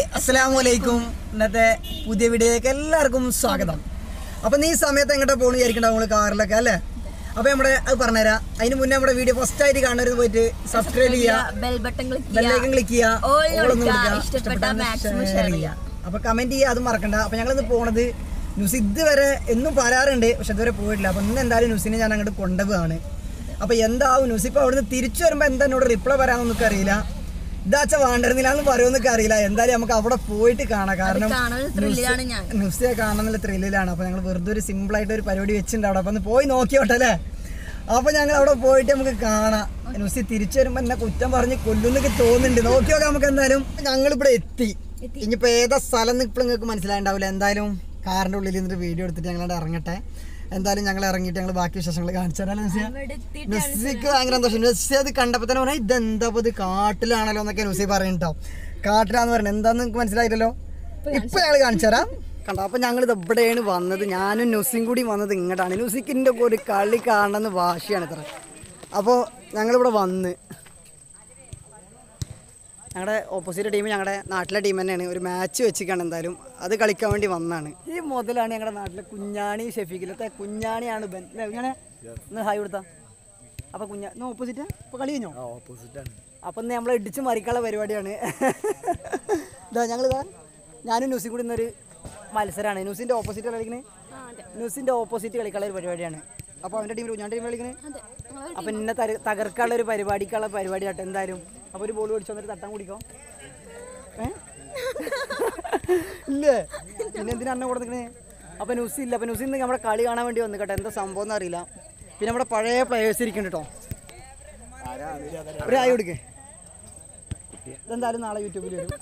അസ്സലാമു അലൈക്കും ഇന്നത്തെ പുതിയ വീഡിയോയിലേക്ക് എല്ലാവർക്കും സ്വാഗതം അപ്പൊ നീ ഈ സമയത്ത് എങ്ങോട്ടാ പോകണം വിചാരിക്കണ്ടാവും നമ്മള് കാറിലൊക്കെ അല്ലേ അപ്പൊ നമ്മുടെ അത് പറഞ്ഞുതരാം അതിന് മുന്നേ നമ്മുടെ വീഡിയോ ഫസ്റ്റ് ആയിട്ട് കാണരുത് പോയിട്ട് സബ്സ്ക്രൈബ് ചെയ്യുക ബെൽ ബട്ടൺ ക്ലിക്ക് ബെല്ലൈക്കൻ ക്ലിക്ക് ചെയ്യുക All all ഒന്ന് കൊടുക്കുക. കൊടുക്കുക. ഇഷ്ടപ്പെട്ട ഇഷ്ടപ്പെട്ടാൽ maximum share share ചെയ്യുക ചെയ്യുക. അപ്പൊ കമന്റ് ചെയ്യുക അതും മറക്കണ്ട അപ്പൊ ഞങ്ങളിന്ന് പോണത് ന്യൂസ് ഇതുവരെ എന്നും പറയാറുണ്ട് പക്ഷെ ഇതുവരെ പോയിട്ടില്ല അപ്പൊ ഇന്ന് എന്തായാലും ന്യൂസിനെ ഞാൻ അങ്ങോട്ട് കൊണ്ടുപോവാണ് അപ്പൊ എന്താവും ന്യൂസ് ഇപ്പൊ അവിടുന്ന് തിരിച്ചു വരുമ്പോ എന്താ എന്നോട് റിപ്ലൈ പറയാനൊന്നും അറിയില്ല ഇതാച്ച വേണ്ടിരുന്നില്ല എന്ന് പറയുമെന്നൊക്കെ അറിയില്ല എന്തായാലും നമുക്ക് അവിടെ പോയിട്ട് കാണാം കാരണം കാണാൻ ത്രില്ലിലാണ് ഞാൻ ന്യൂസ് കാണാനുള്ള ത്രില്ലിലാണ് അപ്പൊ ഞങ്ങൾ വെറുതെ ഒരു സിമ്പിൾ ആയിട്ട് ഒരു പരിപാടി വെച്ചിട്ടുണ്ട് അവിടെ അപ്പൊ ഒന്ന് പോയി നോക്കിയോട്ടെ അല്ലേ അപ്പൊ ഞങ്ങൾ അവിടെ പോയിട്ട് നമുക്ക് കാണാം ന്യൂസ് തിരിച്ചു വരുമ്പോ എന്നെ കുറ്റം പറഞ്ഞ് കൊല്ലുന്നൊക്കെ തോന്നുന്നുണ്ട് നോക്കി നോക്കാം നമുക്ക് എന്തായാലും ഞങ്ങളിവിടെ എത്തി ഇനിയിപ്പോ ഏതാ സ്ഥലം ഇപ്പോൾ നിങ്ങൾക്ക് മനസ്സിലായിണ്ടാവില്ല എന്തായാലും കാറിന്റെ ഉള്ളിൽ നിന്നിട്ട് വീഡിയോ എടുത്തിട്ട് ഞങ്ങളവിടെ ഇറങ്ങട്ടെ എന്തായാലും ഞങ്ങൾ ഇറങ്ങിയിട്ട് ഞങ്ങൾ ബാക്കി വിശേഷങ്ങൾ കാണിച്ചു തരാം നുസിയ ഇവിടെ എത്തിയിട്ട് നുസിക്ക് ഭയങ്കര സന്തോഷം നുസി അത് കണ്ടപ്പോ തന്നെ പറഞ്ഞാൽ ഇതെന്താ ഇപ്പൊ ഇത് കാട്ടിലാണല്ലോ എന്നൊക്കെ നുസി പറയുന്നുണ്ടോ കാട്ടിലാന്ന് പറഞ്ഞത് എന്താന്ന് നിങ്ങൾക്ക് മനസ്സിലായില്ലല്ലോ ഇപ്പൊ ഞങ്ങൾ കാണിച്ചു തരാം കണ്ടോ അപ്പൊ ഞങ്ങൾ ഇത് എവിടെയാണ് വന്നത് ഞാനും നുസിയും കൂടി വന്നത് ഇങ്ങോട്ടാണ് നുസിക്കിന്റെ ഒരു കളി കാണണമെന്ന് വാശിയാണ് ഇത്ര അപ്പോൾ ഞങ്ങളിവിടെ വന്ന് ഞങ്ങളുടെ ഓപ്പോസിറ്റ് ടീം ഞങ്ങളുടെ നാട്ടിലെ ടീം തന്നെയാണ് ഒരു മാച്ച് വെച്ചിക്കാണ് എന്തായാലും അത് കളിക്കാൻ വേണ്ടി വന്നാണ് ഈ മുതലാണ് ഞങ്ങളുടെ നാട്ടിലെ കുഞ്ഞാണി ഷെഫീഖിലത്തെ കുഞ്ഞാണിയാണ് ബൻ ഇല്ലേ, ഇങ്ങനെ ഒന്ന് ഹായ് കൊടുത്താ അപ്പൊ കുഞ്ഞാ ഇന്ന് ഓപ്പോസിറ്റ് ഇപ്പൊ കളി കഴിഞ്ഞോ അപ്പൊ ഇന്ന് നമ്മളെ ഇടിച്ച് മറിക്കാനുള്ള പരിപാടിയാണ് ഇതാ ഞങ്ങളിതാ ഞാനും ന്യൂസും കൂടി ഇന്നൊരു മത്സരമാണ് ന്യൂസിന്റെ ഓപ്പോസിറ്റ് കളിക്കുന്നത് ന്യൂസിന്റെ ഓപ്പോസിറ്റ് കളിക്കാനുള്ള ഒരു പരിപാടിയാണ് അപ്പോൾ അവന്റെ ടീമിൽ കുഞ്ഞാൻ്റെ ടീം കളിക്കുന്നത് അപ്പൊ ഇന്നെ തര- തകർക്കാനുള്ള ഒരു പരിപാടിക്കുള്ള പരിപാടിയാട്ടെ എന്തായാലും അപ്പൊ ഒരു ബോൾ പിടിച്ചു വന്നിട്ട് തട്ടാൻ കുടിക്കോ ഏ? ഇല്ലേ പിന്നെ എന്തിനാ അന്ന കൂടെ നിൽക്കണേ അപ്പൊ ന്യൂസ് ഇല്ല അപ്പൊ ന്യൂസിൽ നിന്ന് നമ്മുടെ കളി കാണാൻ വേണ്ടി വന്നു കേട്ടോ എന്താ സംഭവം എന്ന് അറിയില്ല പിന്നെ നമ്മുടെ പഴയ പ്ലേയേഴ്സ് ഇരിക്കുന്നുണ്ട് കേട്ടോ ഒരു ആയി കൊടുക്കേ ഇതെന്തായാലും നാളെ യൂട്യൂബിൽ വരും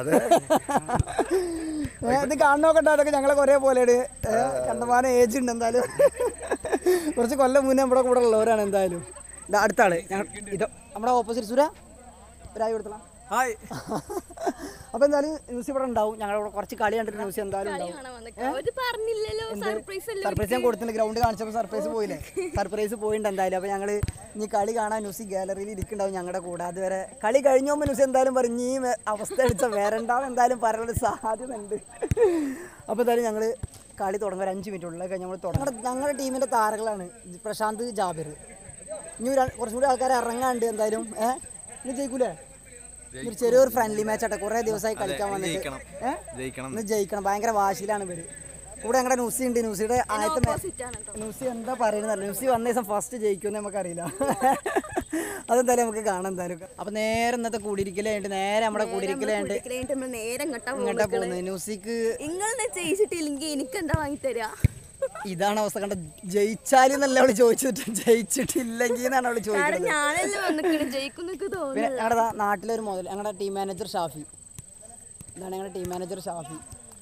ഏ, ഇത് കാണുന്നോക്കട്ടെ അതൊക്കെ ഞങ്ങളെ ഒരേ പോലെയാണ് ഏ, കണ്ടമാനം ഏജ് ഉണ്ട് എന്തായാലും കുറച്ച് കൊല്ലം മുന്നേ നമ്മുടെ കൂടെ ഉള്ളവരാണ് എന്തായാലും ഇതാ അടുത്ത ആള് ഞങ്ങൾ ഇത് നമ്മുടെ ഓപ്പോസിറ്റ് സുര ഒരായി കൊടുത്തலாம் ഹായ് അപ്പോൾ എന്തായാലും ന്യൂസ് ഇവിടെ ഉണ്ടാവും ഞങ്ങളുടെ കൂടെ കുറച്ച് കളി കണ്ടിട്ട് ന്യൂസ് എന്തായാലും ഉണ്ടാവും കാണാൻ വന്നേക്ക. അവര് പറഞ്ഞില്ലല്ലോ സർപ്രൈസ് അല്ലേ സർപ്രൈസ് ഞാൻ കൊടുത്തിട്ടുണ്ട് ഗ്രൗണ്ട് കാണിച്ചപ്പോൾ സർപ്രൈസ് പോയില്ലേ സർപ്രൈസ് പോയിട്ടുണ്ട് എന്തായാലും അപ്പോൾ ഞങ്ങൾ ഇനി കളി കാണാൻ ന്യൂസ് ഗാലറിയിൽ ഇരിക്കുന്നുണ്ടാവും ഞങ്ങളുടെ കൂടെ അതുവരെ കളി കഴിഞ്ഞോമ്പോൾ ന്യൂസ് എന്തായാലും പറയും ഈ വേ- അവസ്ഥ അടിച്ച വേറെണ്ടാവും എന്തായാലും പറയാനുള്ള സാധ്യത ഉണ്ട് അപ്പോൾ എന്തായാലും ഞങ്ങൾ കളി തുടങ്ങും ഒരു അഞ്ച് മിനിറ്റ് ഉള്ളിൽ കഴിഞ്ഞ് നമ്മൾ തുടങ്ങും ഞങ്ങളുടെ ടീമിൻ്റെ താരങ്ങളാണ് പ്രശാന്ത് ജാബിർ ഇനി ഒരു കുറച്ചും കൂടി ആൾക്കാർ ഇറങ്ങാണ്ട് എന്തായാലും ഏഹ് ഇനി ജയിക്കൂലേ ഒരു ചെറിയൊരു ഫ്രണ്ട്ലി മാച്ച് ആട്ടെ കുറേ ദിവസമായി കളിക്കാൻ വന്നിട്ട് ഏഹ് ഇന്ന് ജയിക്കണം ഭയങ്കര വാശിയിലാണ് ഇവര് ഇവിടെ ഞങ്ങളുടെ ന്യൂസി ഉണ്ട് ന്യൂസിയുടെ ആദ്യത്തെ മേ- ന്യൂസി എന്താ പറയുന്നത് ന്യൂസി വന്ന ദിവസം ഫസ്റ്റ് ജയിക്കുമെന്ന് നമുക്കറിയില്ല അതെന്തായാലും നമുക്ക് കാണാം എന്തായാലും അപ്പൊ നേരെ ഇന്നത്തെ കൂടിയിരിക്കലായിട്ട് നേരെ നമ്മുടെ കൂടിയിരിക്കലായിട്ട് കഴിഞ്ഞിട്ട് നമ്മൾ നേരെ ഇങ്ങോട്ടാ ഇങ്ങോട്ടാ പോകുന്നത് ന്യൂസിക്ക് നിങ്ങൾ ജയിച്ചിട്ടില്ലെങ്കിൽ എനിക്ക് എന്താ വാങ്ങിത്തരാ ഇതാണ് അവസ്ഥ കണ്ട ജയിച്ചാലെന്നല്ല അവള് ചോദിച്ചിട്ട് ജയിച്ചിട്ടില്ലെങ്കിൽ എന്നാണ് അവള് ചോദിക്കുന്നത് കാരണം ഞാനല്ലേ വന്നിക്കണേ ജയിക്കുന്നൊക്കെ പിന്നെ തോന്നുന്നു ഞങ്ങളുടെ നാട്ടിലൊരു മുതൽ ഞങ്ങളുടെ ടീം മാനേജർ ഷാഫി ഇതാണ് ഞങ്ങളുടെ ടീം മാനേജർ ഷാഫി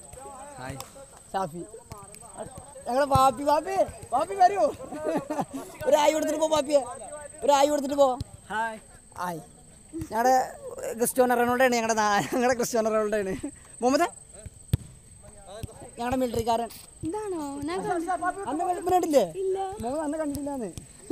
ഷാഫി ഞങ്ങളെ പാപ്പി പാപ്പി പാപ്പി വരൂ ഒരു ആയി കൊടുത്തിട്ട് പോ പാപ്പിയെ ഒരു ആയി കൊടുത്തിട്ട് പോ ഹായ് ആയി ഞങ്ങളുടെ ക്രിസ്ത്യാനോ റൊണാൾഡോയാണ് ഞങ്ങളുടെ നാ- ഞങ്ങളുടെ ക്രിസ്ത്യാനോ റൊണാൾഡോയാണ് മുഹമ്മദ് ഞങ്ങളുടെ മിലിറ്ററിക്കാരൻ എന്താണോ ഞാൻ അന്ന് വെളുപ്പിനായിട്ടില്ലേ മുഹമ്മദ് അന്ന് കണ്ടില്ലാന്ന്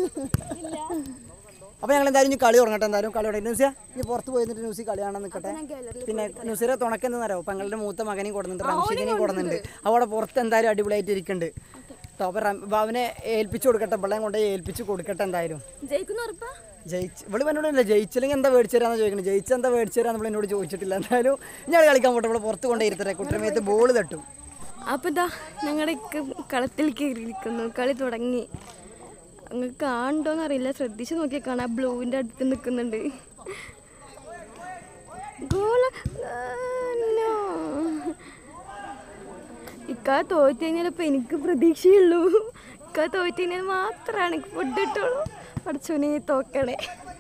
അപ്പൊ ഞങ്ങൾ എന്തായാലും ഇനി കളി തുടങ്ങട്ടെ എന്തായാലും കളി തുടങ്ങി ന്യൂസിയ ഇനി പുറത്ത് പോയി നിന്നിട്ട് ന്യൂസി കളി കാണാൻ നിൽക്കട്ടെ ഞാൻ ഗാലറിയിൽ പിന്നെ ന്യൂസിയുടെ തുണക്കെന്ന് അറിയാം പെങ്ങളുടെ മൂത്ത മകനെയും കൊടുക്കുന്നുണ്ട് റംഷീദിനെയും കൊടുക്കുന്നുണ്ട് അവിടെ പുറത്ത് എന്തായാലും അടിപൊളിയായിട്ട് ഇരിക്കുന്നുണ്ട് കേട്ടോ അപ്പൊ റം- അപ്പൊ അവനെ ഏൽപ്പിച്ചു കൊടുക്കട്ടെ പിള്ളേം കൊണ്ടുപോയി ഏൽപ്പിച്ച് കൊടുക്കട്ടെ എന്തായാലും ജയിക്കുന്ന ഉറപ്പാ ജയിച്ച് ഇവള് എന്നോടല്ല ജയിച്ചില്ലെങ്കിൽ എന്താ മേടിച്ചു തരാന്ന് ചോദിക്കുന്നത് ജയിച്ച എന്താ മേടിച്ചു തരാന്ന് നമ്മൾ എന്നോട് ചോദിച്ചിട്ടില്ല എന്തായാലും ഞാൻ കളിക്കാൻ പോട്ടെ ഇവിടെ പുറത്ത് കൊണ്ടേ ഇരുത്തട്ടെ കുട്ടരമേത്ത് ബോൾ തട്ടും അപ്പൊ ഇതാ ഞങ്ങളുടെ കളത്തിൽ കയറിയിരിക്കുന്നു കളി തുടങ്ങി അങ്ങ് കാണണ്ടോന്ന് അറിയില്ല ശ്രദ്ധിച്ച് നോക്കിയാൽ കാണാം ബ്ലൂവിന്റെ അടുത്ത് നിൽക്കുന്നുണ്ട് ഗോള ഇക്കാ തോറ്റ് കഴിഞ്ഞാൽ ഇപ്പൊ എനിക്ക് പ്രതീക്ഷയുള്ളൂ ഇക്കാ തോറ്റ് കഴിഞ്ഞാൽ മാത്രമാണ് ഫുഡ് കിട്ടുള്ളൂ പഠിച്ചോനെ തോക്കണേ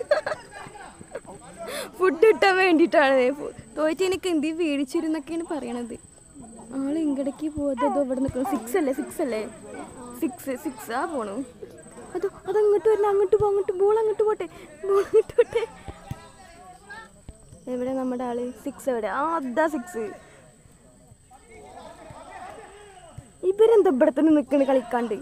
ഫുഡ് കിട്ടാൻ വേണ്ടിയിട്ടാണ് തോറ്റ് എനിക്ക് എന്തി വീഴിച്ചിരുന്നൊക്കെയാണ് പറയണത് ആള് ഇങ്ങടേക്ക് പോകാതെ അതോ ഇവിടെ നിൽക്കണം സിക്സ് അല്ലേ സിക്സ് അല്ലേ സിക്സ് സിക്സ് ആ പോണു അതോ അതങ്ങോട്ട് വരില്ല അങ്ങോട്ട് പോ അങ്ങോട്ട് ബോൾ അങ്ങോട്ട് പോട്ടെ ബോൾ അങ്ങോട്ട് പോട്ടെ എവിടെ നമ്മുടെ ആള് സിക്സ് എവിടെ ആ അതാ സിക്സ് ഇവരെന്താ ഇവിടെ തന്നെ നിൽക്കണ് കളിക്കാണ്ട്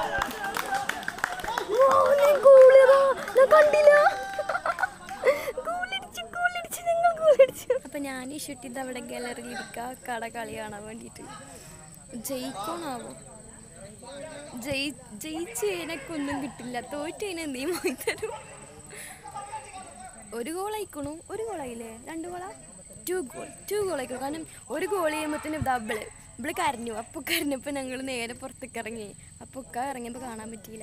മോനെ, goal ഇതാ. ഞാൻ കണ്ടില്ല നിഷുട്ടിത് അവിടെ ഗാലറിയിൽ ഇരിക്കുക കട കളി കാണാൻ വേണ്ടിയിട്ട് ജയിക്കണാവോ ജയി ജയിച്ച് കഴിഞ്ഞൊക്കെ ഒന്നും കിട്ടില്ല തോറ്റ് കഴിഞ്ഞാൽ എന്തെയും വാങ്ങി തരും ഒരു ഗോൾ അയക്കണു ഒരു ഗോളായില്ലേ രണ്ട് ഗോളാ ടു ഗോൾ ടു ഗോൾ അയക്കണം കാരണം ഒരു ഗോൾ ചെയ്യുമ്പോഴത്തേനും ഡബിള് ഇവള് കരഞ്ഞു അപ്പോൾ കരഞ്ഞപ്പോൾ ഞങ്ങൾ നേരെ പുറത്തേക്ക് ഇറങ്ങി അപ്പോൾ ഒക്കെ ഇറങ്ങിയപ്പോൾ കാണാൻ പറ്റിയില്ല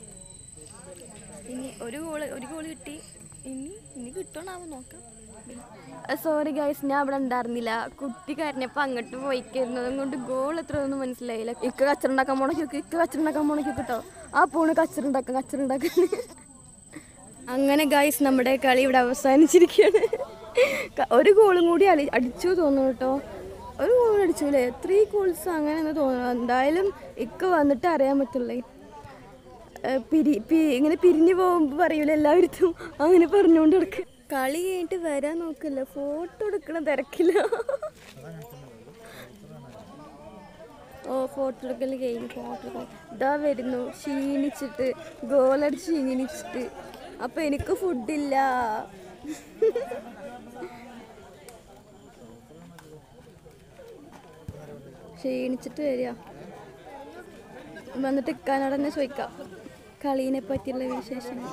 ഇനി ഒരു ഗോള് ഒരു ഗോൾ കിട്ടി ഇനി ഇനി കിട്ടണാവോ നോക്കാം സോറി ഗൈസ് ഞാൻ അവിടെ ഉണ്ടായിരുന്നില്ല കുട്ടി കരഞ്ഞപ്പോൾ അങ്ങോട്ട് പോയിക്കായിരുന്നു അതുകൊണ്ട് ഗോൾ എത്ര ഒന്നും മനസ്സിലായില്ല ഇക്ക കച്ചറ ഉണ്ടാക്കാൻ പോണ ചോക്ക് ഇക്ക കച്ചറ ഉണ്ടാക്കാൻ പോണ ചോക്ക് കേട്ടോ ആ പോണ് കച്ചറ ഉണ്ടാക്കാൻ കച്ചറ ഉണ്ടാക്കാൻ അങ്ങനെ ഗൈസ് നമ്മുടെ കളി ഇവിടെ അവസാനിച്ചിരിക്കുകയാണ് ക- ഒരു ഗോളും കൂടി അടി അടിച്ചു തോന്നുന്നു കേട്ടോ ഒരു ഗോൾ അടിച്ചു അല്ലേ ത്രീ ഗോൾസ് അങ്ങനെ എന്ന് തോന്നുന്നു എന്തായാലും ഇക്ക വന്നിട്ട് അറിയാൻ പറ്റുള്ളേ ഏഹ് പിരി പി- ഇങ്ങനെ പിരിഞ്ഞു പോകുമ്പോൾ പറയൂല എല്ലാവരും അങ്ങനെ പറഞ്ഞുകൊണ്ട് കൊടുക്കുക കളി കഴിഞ്ഞിട്ട് വരാൻ നോക്കില്ല ഫോട്ടോ എടുക്കണ തിരക്കില്ല ഓ ഫോട്ടോ എടുക്കൽ കഴിഞ്ഞു ഫോട്ടോ എടുക്കൽ ഇതാ വരുന്നു ക്ഷീണിച്ചിട്ട് ഗോളടിച്ച് ക്ഷീണിച്ചിട്ട് അപ്പൊ എനിക്ക് ഫുഡില്ല ക്ഷീണിച്ചിട്ട് വരിക വന്നിട്ട് ഇക്കാനോട് തന്നെ ചോദിക്കാം കളീനെ പറ്റിയുള്ള വിശേഷങ്ങൾ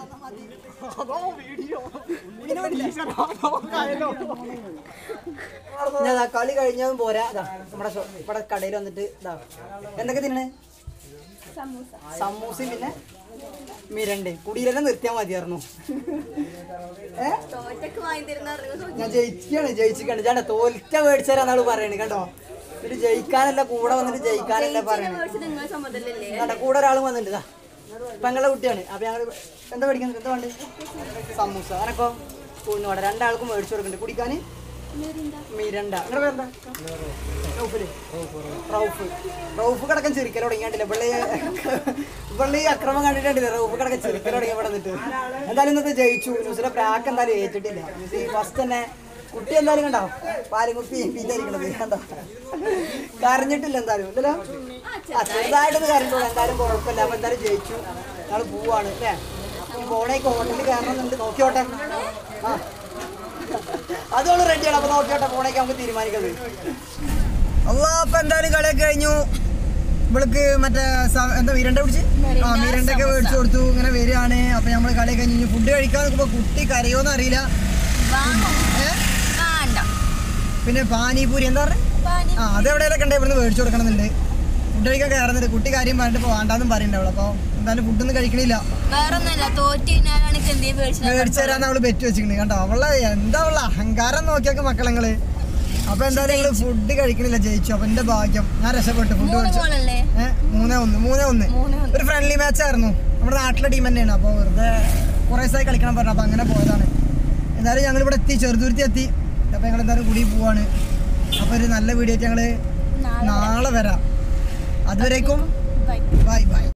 ഞാൻ ദാ കളി കഴിഞ്ഞതും പോരാ ദാ നമ്മുടെ ഷോ- ഇവിടെ കടയിൽ വന്നിട്ട് ഇതാ എന്തൊക്കെ തിന്നണേ സമൂസയും പിന്നെ മിരണ്ട് കുടിയിലെന്നെ നിർത്തിയാൽ മതിയായിരുന്നു ഏ ഞാൻ ജയിക്കാണ് ജയിച്ചിക്കാണ് ചേട്ടാ തോൽക്ക മേടിച്ചാരാന്നാള് പറയണേ കണ്ടോ എന്നിട്ട് ജയിക്കാനല്ല കൂടെ വന്നിട്ട് ജയിക്കാനല്ല പറയണേ കണ്ട കൂടെ ഒരാൾ വന്നിട്ടുണ്ട് ഇതാ പെങ്ങളെ കുട്ടിയാണ് അപ്പൊ ഞങ്ങള് എന്താ മേടിക്കുന്നത് എന്താ വേണ്ടത് സമൂസ അനക്കോ സ്കൂളിന് വേണ്ട രണ്ടാൾക്കും മേടിച്ചു കൊടുക്കുന്നുണ്ട് കുടിക്കാന് മിരണ്ട നിങ്ങളുടെ പേരെന്താ റൗഫില് റൗഫ് റൗഫ് കിടക്കാൻ ചിരിക്കൽ തുടങ്ങിയാണ്ടില്ല വെള്ളി വെള്ളി അക്രമം കണ്ടിട്ടില്ല റൗഫ് കിടക്കാൻ ചിരിക്കൽ തുടങ്ങി ഇവിടെ നിന്നിട്ട് എന്തായാലും ഇന്നത്തെ ജയിച്ചു ന്യൂസിലെ പ്രാക്ക് എന്തായാലും ഏറ്റിട്ടില്ല ന്യൂസ് ഫസ്റ്റ് തന്നെ കുട്ടി എന്തായാലും കണ്ടോ പാലും കുപ്പി വിചാരിക്കണത് കണ്ടോ കരഞ്ഞിട്ടില്ല എന്തായാലും ഇല്ലല്ലോ ആ ചെറുതായിട്ടൊന്ന് കരഞ്ഞോളൂ എന്തായാലും കുഴപ്പമില്ല അപ്പൊ എന്തായാലും ജയിച്ചു ഞങ്ങൾ പോവാണ് അല്ലേ ഈ പോണേക്ക് ഹോട്ടലിൽ കയറണമെന്നുണ്ട് നോക്കിയോട്ടെ ആ അതുകൊണ്ട് റെഡിയാണ് അപ്പൊ നോക്കിയോട്ടെ പോണേക്ക് നമുക്ക് തീരുമാനിക്കുന്നത് അല്ലാ അപ്പൊ എന്തായാലും കളിയൊക്കെ കഴിഞ്ഞു ഇവൾക്ക് മറ്റേ സ- എന്താ മീരണ്ട പിടിച്ച് ആ മീരണ്ടൊക്കെ മേടിച്ചു കൊടുത്തു ഇങ്ങനെ വരികയാണ് അപ്പൊ നമ്മള് കളിയൊക്കെ കഴിഞ്ഞു ഫുഡ് കഴിക്കാൻ നോക്കുമ്പോ കുട്ടി കരയോന്ന് അറിയില്ല ഏ? പിന്നെ പാനിപൂരി എന്താ പറഞ്ഞേ ആ അത് എവിടെയൊക്കെ ഉണ്ട് ഇവിടുന്ന് മേടിച്ചു കൊടുക്കണമെന്നുണ്ട് ഫുഡ് കഴിക്കാൻ കയറുന്നുണ്ട് കുട്ടി കാര്യം പറഞ്ഞിട്ട് ഇപ്പൊ വേണ്ടാന്നും പറയുന്നുണ്ടാവുള്ളൂ അപ്പൊ എന്തായാലും ഫുഡൊന്നും കഴിക്കണില്ല വേറൊന്നല്ല തോറ്റ് കഴിഞ്ഞാലാണ് എന്തെങ്കിലും മേടിച്ചത് മേടിച്ചു തരാന്ന് അവള് ബെറ്റ് വെച്ചിട്ടുണ്ട് കണ്ടോ അവളെ എന്താ അവളെ അഹങ്കാരം നോക്കിയൊക്കെ മക്കളങ്ങള് അപ്പൊ എന്തായാലും നിങ്ങള് ഫുഡ് കഴിക്കണില്ല ജയിച്ചു അപ്പൊ എന്റെ ഭാഗ്യം ഞാൻ രക്ഷപ്പെട്ടു ഫുഡ് കഴിച്ചു ഗോളല്ലേ ഏഹ് മൂന്നേ ഒന്ന് മൂന്നേ ഒന്ന് മൂന്നേ ഒന്ന്. ഒരു ഫ്രണ്ട്ലി മാച്ച് ആയിരുന്നു നമ്മുടെ നാട്ടിലെ ടീം തന്നെയാണ് അപ്പോൾ വെറുതെ കുറേ ദിവസമായി കളിക്കണം പറഞ്ഞു അപ്പോൾ അങ്ങനെ പോയതാണ് എന്തായാലും ഞങ്ങൾ ഇവിടെ എത്തി ചെറുതുരുത്തി എത്തി അപ്പോൾ ഞങ്ങൾ എന്തായാലും കൂടി പോവാണ് അപ്പോൾ ഒരു നല്ല വീഡിയോ ആയിട്ട് ഞങ്ങൾ നാളെ വരാം അതുവരേക്കും ബൈ ബൈ ബൈ